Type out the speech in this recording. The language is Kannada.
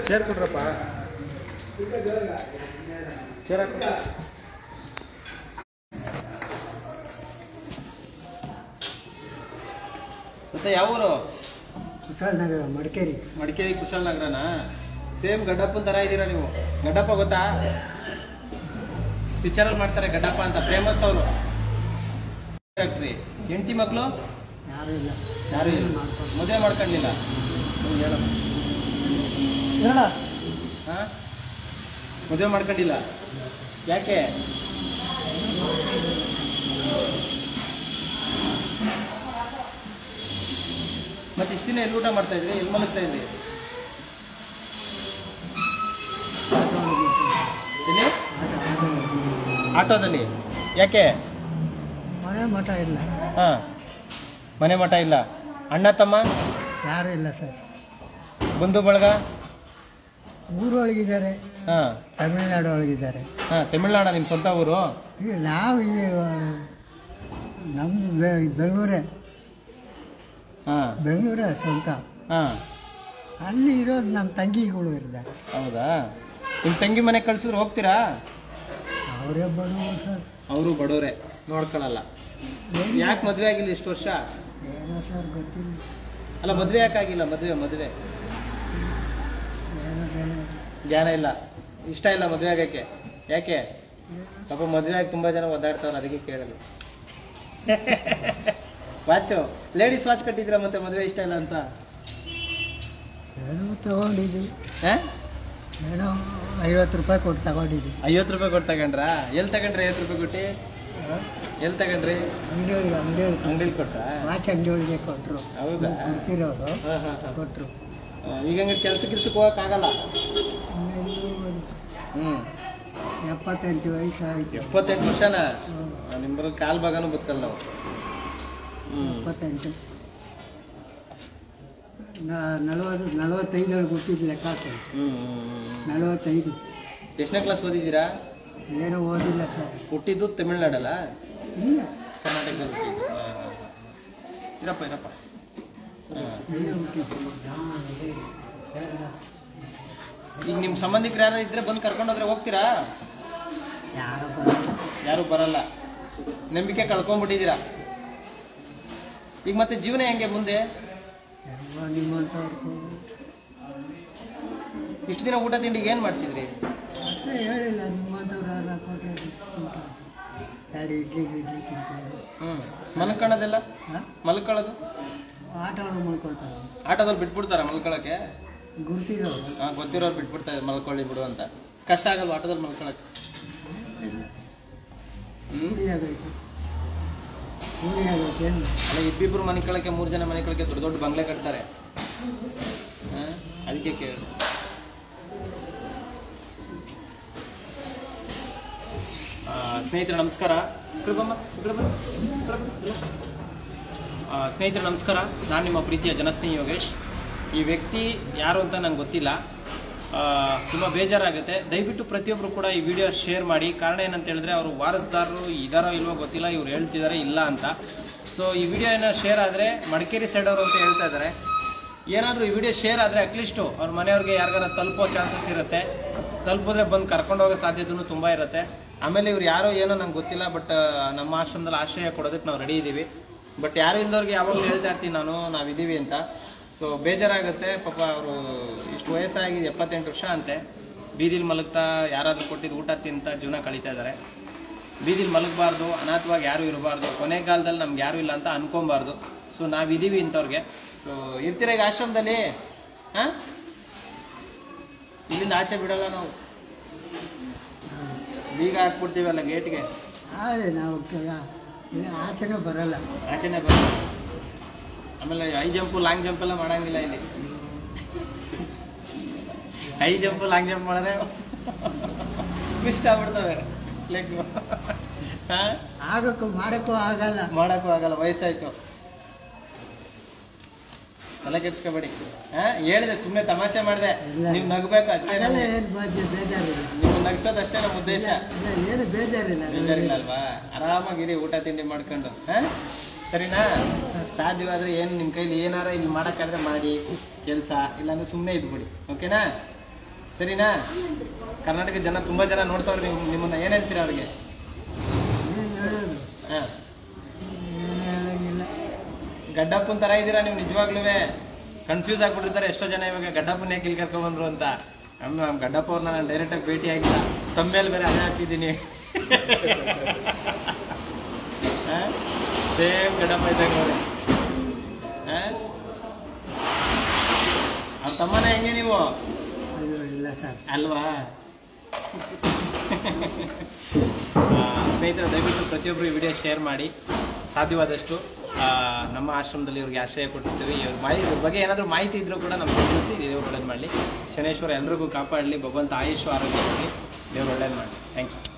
ಚೇರ್ ಕೊಡ್ರಪ್ಪ ಚೇರ್ ಹಾಕು ಮತ್ತೆ ಯಾವ ಊರು ಕುಶಾಲ್ ನಗರ ಮಡಿಕೇರಿ ಮಡಿಕೇರಿ ಕುಶಾಲನಗರನ ಸೇಮ್ ಗಡ್ಡಪ್ಪನ ಥರ ಇದ್ದೀರಾ ನೀವು ಗಡ್ಡಪ್ಪ ಗೊತ್ತಾ ಪಿಕ್ಚರಲ್ಲಿ ಮಾಡ್ತಾರೆ ಗಡ್ಡಪ್ಪ ಅಂತ ಫೇಮಸ್ ಅವರು ಹೆಂಡತಿ ಮಕ್ಕಳು ಯಾರು ಇಲ್ಲ ಯಾರು ಇಲ್ಲ ಮದುವೆ ಮಾಡ್ಕೊಂಡಿಲ್ಲ ಹ್ಮ್, ಹೇಳಮ್ಮ ಹಾ ಮದುವೆ ಮಾಡ್ಕೊಂಡಿಲ್ಲ ಯಾಕೆ ಮತ್ತೆ ಇಷ್ಟು ದಿನ ಎಲ್ಲಿ ಊಟ ಮಾಡ್ತಾ ಇದ್ರಿ ಎಲ್ಲಿ ಮಲಗ್ತಾ ಇದ್ರಿ ಎಲ್ಲಿ ಆಟೋದಲ್ಲಿ ಯಾಕೆ ಮನೆ ಮಠ ಇಲ್ಲ ಹಾ ಮನೆ ಮಠ ಇಲ್ಲ ಅಣ್ಣ ತಮ್ಮ ಯಾರು ಇಲ್ಲ ಸರ್ ಬಂಧು ಬಳಗ ಊರೊಳಗಿದ್ದಾರೆ ಹಾ ತಮಿಳ್ನಾಡು ಒಳಗಿದ್ದಾರೆ ಹಾ ತಮಿಳ್ನಾಡ ನಿಮ್ಮ ಸ್ವಂತ ಊರು ಈಗ ನಾವು ಈ ನಮ್ಮದು ಬೆಂಗಳೂರೇ ಹಾ ಬೆಂಗಳೂರೇ ಸ್ವಂತ ಹಾ ಅಲ್ಲಿ ಇರೋದು ನಮ್ಮ ತಂಗಿಗಳು ಇದ್ದಾರೆ ಹೌದಾ ನಿಮ್ಮ ತಂಗಿ ಮನೆ ಕಳ್ಸಿದ್ರೆ ಹೋಗ್ತೀರಾ ಅವರೇ ಬಡವರು ಸರ್ ಅವರು ಬಡವರೇ ನೋಡ್ಕೊಳಲ್ಲ ಯಾಕೆ ಮದುವೆ ಆಗಿಲ್ಲ ಇಷ್ಟು ವರ್ಷ ಏನೋ ಸರ್ ಗೊತ್ತಿಲ್ಲ ಅಲ್ಲ ಮದುವೆ ಯಾಕಾಗಿಲ್ಲ ಮದುವೆ ಮದುವೆ ಏನೋ ಬೇರೆ ಜ್ಞಾನ ಇಲ್ಲ ಇಷ್ಟ ಇಲ್ಲ ಮದುವೆ ಆಗಕ್ಕೆ ಯಾಕೆ ಪಾಪ ಮದುವೆ ಆಗಿ ತುಂಬ ಜನ ಒದ್ದಾಡ್ತಾವ್ರೆ ಅದಕ್ಕೆ ಕೇಳೋದು ವಾಚು ಲೇಡೀಸ್ ವಾಚ್ ಕಟ್ಟಿದ್ರ ಮತ್ತೆ ಮದುವೆ ಇಷ್ಟ ಇಲ್ಲ ಅಂತ ಏನೋ ತಗೊಂಡಿದ್ವಿ ಹಾ? ಏನೋ ಐವತ್ತು ರೂಪಾಯಿ ಕೊಟ್ಟು ತಗೊಂಡಿದ್ವಿ ಐವತ್ತು ರೂಪಾಯಿ ಕೊಟ್ಟು ತಗೊಂಡ್ರಾ ಎಲ್ಲಿ ತಗೊಂಡ್ರಿ ಐವತ್ತು ರೂಪಾಯಿ ಕೊಟ್ಟು ಎಲ್ಲಿ ತಗೊಂಡ್ರಿ ಅಂಗಡಿಯೊಳಗೆ ಅಂಗಡಿಯೊಳಗೆ ಅಂಗಡಿಲಿ ಕೊಟ್ರಾ ವಾಚ್ ಅಂಗಡಿಯೊಳಗೆ ಕೊಟ್ಟರು ಹೌದಾ ಕೊಡ್ತಿರೋರು ಹಾಂ ಹಾಂ ಹಾಂ ಕೊಟ್ಟರು ಈಗ ಹಂಗೆ ಕೆಲಸ ಗಿಲ್ಸಕ್ಕೆ ಹೋಗೋಕ್ಕಾಗಲ್ಲ ಹ್ಞೂ ಎಪ್ಪತ್ತೆಂಟು ವಯಸ್ಸು ಆಯ್ತು ಎಪ್ಪತ್ತೆಂಟು ವರ್ಷನಾ ನಿಮ್ಮಲ್ಲಿ ಕಾಲು ಭಾಗನೂ ಬದುಕಲ್ಲ ನಾವು ಹ್ಞೂ ಎಪ್ಪತ್ತೆಂಟು ನಾ- ನಲವತ್ತು ನಲವತ್ತೈದರಲ್ಲಿ ಹುಟ್ಟಿದ್ದು ಲೆಕ್ಕ ಹಾಕಿ ಹ್ಞೂ ನಲವತ್ತೈದು ಎಷ್ಟನೇ ಕ್ಲಾಸ್ ಓದಿದ್ದೀರಾ ಏನೂ ಓದಿಲ್ಲ ಸರ್ ಹುಟ್ಟಿದ್ದು ತಮಿಳ್ನಾಡಲ್ಲ ಇಲ್ಲ ಕರ್ನಾಟಕದಲ್ಲಿ ಹುಟ್ಟಿದ್ದು ಹಾಂ ಹಾಂ ಇರಪ್ಪ ಇರಪ್ಪ ಹಾಂ ಇಲ್ಲೇ ಹುಟ್ಟಿದ್ದು ಈಗ ನಿಮ್ಮ ಸಂಬಂಧಿಕರು ಯಾರು ಇದ್ರೆ ಬಂದು ಕರ್ಕೊಂಡೋದ್ರೆ ಹೋಗ್ತೀರಾ ಯಾರೋ ಬರಲ್ಲ ಯಾರೂ ಬರಲ್ಲ ನಂಬಿಕೆ ಕಳ್ಕೊಂಡ್ಬಿಟ್ಟಿದ್ದೀರಾ ಈಗ ಮತ್ತೆ ಜೀವನ ಹೆಂಗೆ ಮುಂದೆ ಎಲ್ಲ ನಿಮ್ಮಂಥವ್ರು ಇಷ್ಟು ದಿನ ಊಟ ತಿಂಡಿಗೆ ಏನು ಮಾಡ್ತಿದ್ರಿ ಅದೇ ಹೇಳಿಲ್ಲ ನಿಮ್ಮಂಥವ್ರು ಎಲ್ಲ ಕೊಟ್ಟರೆ ತಿಂತಾರೆ ಎರಡು ಇಡ್ಲಿ ಗಿಡ್ಲಿ ತಿಂತಾರೆ ಹ್ಞೂ ಮಲ್ಕೊಳ್ಳೋದೆಲ್ಲ ಹಾಂ ಮಲ್ಕೊಳ್ಳೋದು ಆಟ ಆಡೋ ಮಾಡ್ಕೊತಾರೆ ಆಟೋದಲ್ಲಿ ಬಿಟ್ಬಿಡ್ತಾರ ಮಲ್ಕೊಳ್ಳೋಕ್ಕೆ ಗುರ್ತಿರೋರು ಹಾಂ ಗೊತ್ತಿರೋರು ಬಿಟ್ಬಿಡ್ತಾರೆ ಮಲ್ಕೊಳ್ಳಿ ಬಿಡು ಅಂತ ಕಷ್ಟ ಆಗಲ್ವ ಆಟೋದಲ್ಲಿ ಮಲ್ಕೊಳ್ಳೋಕ್ಕೆ ಹ್ಞೂ ರೂಢಿ ಆಗೈತೆ ರೂಢಿ ಆಗೈತೆ ಏನು ಅಲ್ಲ ಇಬ್ಬಿಬ್ರು ಮನೆ ಕಳಕ್ಕೆ ಮೂರು ಜನ ಮನೆ ಕಳಕ್ಕೆ ದೊಡ್ಡ ದೊಡ್ಡ ಬಂಗ್ಲೆ ಕಟ್ತಾರೆ ಹಾಂ ಅದಕ್ಕೆ ಕೇಳಿದೆ ಆ, ಸ್ನೇಹಿತರೆ ನಮಸ್ಕಾರ ಈ ಕಡೆ ಬಮ್ಮ, ಈ ಕಡೆ ಬಮ್ಮ, ಈ ಕಡೆ ಬಮ್ಮ, ಇಲ್ಲ. ಆ, ಸ್ನೇಹಿತರೆ ನಮಸ್ಕಾರ ನಾನು ನಿಮ್ಮ ಪ್ರೀತಿಯ ಜನಸ್ನೇಹಿ ಯೋಗೇಶ್ ಈ ವ್ಯಕ್ತಿ ಯಾರು ಅಂತ ನಂಗೆ ಗೊತ್ತಿಲ್ಲ ತುಂಬ ಬೇಜಾರಾಗುತ್ತೆ ದಯವಿಟ್ಟು ಪ್ರತಿಯೊಬ್ಬರು ಕೂಡ ಈ ವಿಡಿಯೋ ಶೇರ್ ಮಾಡಿ ಕಾರಣ ಏನಂತ ಹೇಳಿದ್ರೆ ಅವರು ವಾರಸ್ದಾರರು ಇದಾರೋ ಇಲ್ವೋ ಗೊತ್ತಿಲ್ಲ ಇವ್ರು ಹೇಳ್ತಿದ್ದಾರೆ ಇಲ್ಲ ಅಂತ ಸೊ ಈ ವಿಡಿಯೋ ಏನೋ ಶೇರ್ ಆದರೆ ಮಡಿಕೇರಿ ಸೈಡ್ ಅವರು ಅಂತ ಹೇಳ್ತಾ ಇದ್ದಾರೆ ಏನಾದರೂ ಈ ವಿಡಿಯೋ ಶೇರ್ ಆದರೆ ಅಟ್ಲೀಸ್ಟು ಅವ್ರ ಮನೆಯವ್ರಿಗೆ ಯಾರಿಗಾರ ತಲುಪೋ ಚಾನ್ಸಸ್ ಇರುತ್ತೆ ತಲುಪಿದ್ರೆ ಬಂದು ಕರ್ಕೊಂಡು ಹೋಗೋ ಸಾಧ್ಯತೆಯೂ ತುಂಬ ಇರುತ್ತೆ ಆಮೇಲೆ ಇವ್ರು ಯಾರೋ ಏನೋ ನಂಗೆ ಗೊತ್ತಿಲ್ಲ ಬಟ್ ನಮ್ಮ ಆಶ್ರಮದಲ್ಲಿ ಆಶ್ರಯ ಕೊಡೋದಕ್ಕೆ ನಾವು ರೆಡಿ ಇದ್ದೀವಿ ಬಟ್ ಯಾರು ಇಲ್ದವ್ರಿಗೆ ಯಾವಾಗಲೂ ಹೇಳ್ತಾ ಇರ್ತೀನಿ ನಾನು ನಾವಿದ್ದೀವಿ ಅಂತ ಸೊ ಬೇಜಾರಾಗುತ್ತೆ ಪಾಪ ಅವರು ಇಷ್ಟು ವಯಸ್ಸಾಗಿದೆ ಎಪ್ಪತ್ತೆಂಟು ವರ್ಷ ಅಂತೆ ಬೀದಿಲಿ ಮಲಗ್ತಾ ಯಾರಾದರೂ ಕೊಟ್ಟಿದ್ದು ಊಟ ತಿಂತ ಜೀವನ ಕಳೀತಾ ಇದ್ದಾರೆ ಬೀದಿಲಿ ಮಲಗಬಾರ್ದು ಅನಾಥವಾಗಿ ಯಾರೂ ಇರಬಾರ್ದು ಕೊನೆಗಾಲದಲ್ಲಿ ನಮ್ಗೆ ಯಾರೂ ಇಲ್ಲ ಅಂತ ಅನ್ಕೊಬಾರ್ದು ಸೊ ನಾವಿದ್ದೀವಿ ಇಂಥವ್ರಿಗೆ ಸೊ ಇರ್ತೀರ ಈಗ ಆಶ್ರಮದಲ್ಲಿ ಹಾಂ ಇಲ್ಲಿಂದ ಆಚೆ ಬಿಡಲ್ಲ ನಾವು ಬೀಗ ಹಾಕ್ಬಿಡ್ತೀವಲ್ಲ ಗೇಟ್ಗೆ ಆದರೆ ನಾವು ಕೆಲ ಇಲ್ಲಿ ಆಚೆನೂ ಬರಲ್ಲ ಆಚೆನೆ ಬರಲ್ಲ ಆಮೇಲೆ ಹೈ ಜಂಪು ಲಾಂಗ್ ಜಂಪ್ ಎಲ್ಲ ಮಾಡಂಗಿಲ್ಲ ಇಲ್ಲಿ ಹೈ ಜಂಪು ಲಾಂಗ್ ಜಂಪ್ ಮಾಡಿದ್ರೆ ಇಷ್ಟ ಆಗ್ಬಿಡ್ತವೆ ಲೆಗ್ ಹಾಂ ಆಗೋಕ್ಕೂ ಮಾಡೋಕ್ಕೂ ಆಗಲ್ಲ ಮಾಡಕ್ಕೂ ಆಗಲ್ಲ ವಯಸ್ಸಾಯ್ತು ತಲೆ ಕೆಡ್ಸ್ಕೊಬೇಡಿ ಹಾ ಹೇಳಿದೆ ಸುಮ್ಮನೆ ತಮಾಷೆ ಮಾಡಿದೆ ಇಲ್ಲ. ನೀವು ನಗಬೇಕು ಅಷ್ಟೇ ಅದೆಲ್ಲ ನಮ್ಗೆ. ಏನು ಬೇಜ- ಬೇಜಾರಿಲ್ಲ ನೀವು ನಗ್ಸೋದು ಅಷ್ಟೇ ನಮ್ಮ ಉದ್ದೇಶ ಇಲ್ಲ ಏನು ಬೇಜಾರಿಲ್ಲ ಬೇಜಾರಿಲ್ಲ ಅಲ್ವಾ ಆರಾಮಾಗಿರಿ ಊಟ ತಿಂಡಿ ಮಾಡ್ಕೊಂಡು ಹಾ ಸರಿನಾ ಸಾಧ್ಯವಾದ್ರೆ ಏನು ನಿಮ್ಮ ಕೈಲಿ ಏನಾರ ಇಲ್ಲಿ ಮಾಡೋಕ್ಕಾದ್ರೆ ಮಾಡಿ ಕೆಲಸ ಇಲ್ಲಾಂದ್ರೆ ಸುಮ್ಮನೆ ಇದ್ಬಿಡಿ ಓಕೆನಾ ಸರಿನಾ ಕರ್ನಾಟಕ ಜನ ತುಂಬ ಜನ ನೋಡ್ತಾವ್ರೆ ನೀವು ನಿಮ್ಮನ್ನ ಏನು ಹೇಳ್ತೀರಾ ಅವ್ರಿಗೆ ಏನು ಹೇಳೋದು ಹಾಂ ಏನು ಹೇಳಂಗಿಲ್ಲ ಗಡ್ಡಪ್ಪನ ಥರ ಇದ್ದೀರಾ ನೀವು ನಿಜವಾಗ್ಲೂ ಕನ್ಫ್ಯೂಸ್ ಆಗ್ಬಿಟ್ಟಿರ್ತಾರೆ ಎಷ್ಟೋ ಜನ ಇವಾಗ ಗಡ್ಡಪ್ಪನ ಯಾಕೆ ಇಲ್ಲಿ ಕರ್ಕೊಂಡ್ಬಂದ್ರು ಅಂತ ನಮ್ಮ ನಮ್ಮ ಗಡ್ಡಪ್ಪ ಅವ್ರನ್ನ ನಾನು ಡೈರೆಕ್ಟಾಗಿ ಭೇಟಿ ಆಗಿಲ್ಲ ತಮ್ಮೇಲೆ ಬೇರೆ ಅದೇ ಹಾಕಿದ್ದೀನಿ ಸೇಮ್ ಗಡ್ಡಪ್ಪ ಇದ್ದಾಗ ನೋಡಿ ಅವ್ರ ತಮ್ಮನ ಹೆಂಗೆ ನೀವು ಅಯ್ಯೋ ಇಲ್ಲ ಸರ್ ಅಲ್ವಾ ಆ, ಸ್ನೇಹಿತರೆ ದಯವಿಟ್ಟು ಪ್ರತಿಯೊಬ್ಬರು ಈ ವಿಡಿಯೋ ಶೇರ್ ಮಾಡಿ ಸಾಧ್ಯವಾದಷ್ಟು ಆ, ನಮ್ಮ ಆಶ್ರಮದಲ್ಲಿ ಇವ್ರಿಗೆ ಆಶ್ರಯ ಕೊಟ್ಟಿರ್ತೀವಿ ಇವ್ರ ಮಾಹಿತಿ ಇವ್ರ ಬಗ್ಗೆ ಏನಾದರೂ ಮಾಹಿತಿ ಇದ್ರೂ ಕೂಡ ನಮ್ಗೆ ತಿಳಿಸಿ ದೇವ್ರು ಒಳ್ಳೇದು ಮಾಡಲಿ ಶನೇಶ್ವರ ಎಲ್ರಿಗೂ ಕಾಪಾಡಲಿ ಭಗವಂತ ಆಯುಷ್ ಆರೋಗ್ಯ ಕೊಡಲಿ ದೇವ್ರು ಒಳ್ಳೇದು ಮಾಡಲಿ ಥ್ಯಾಂಕ್ ಯು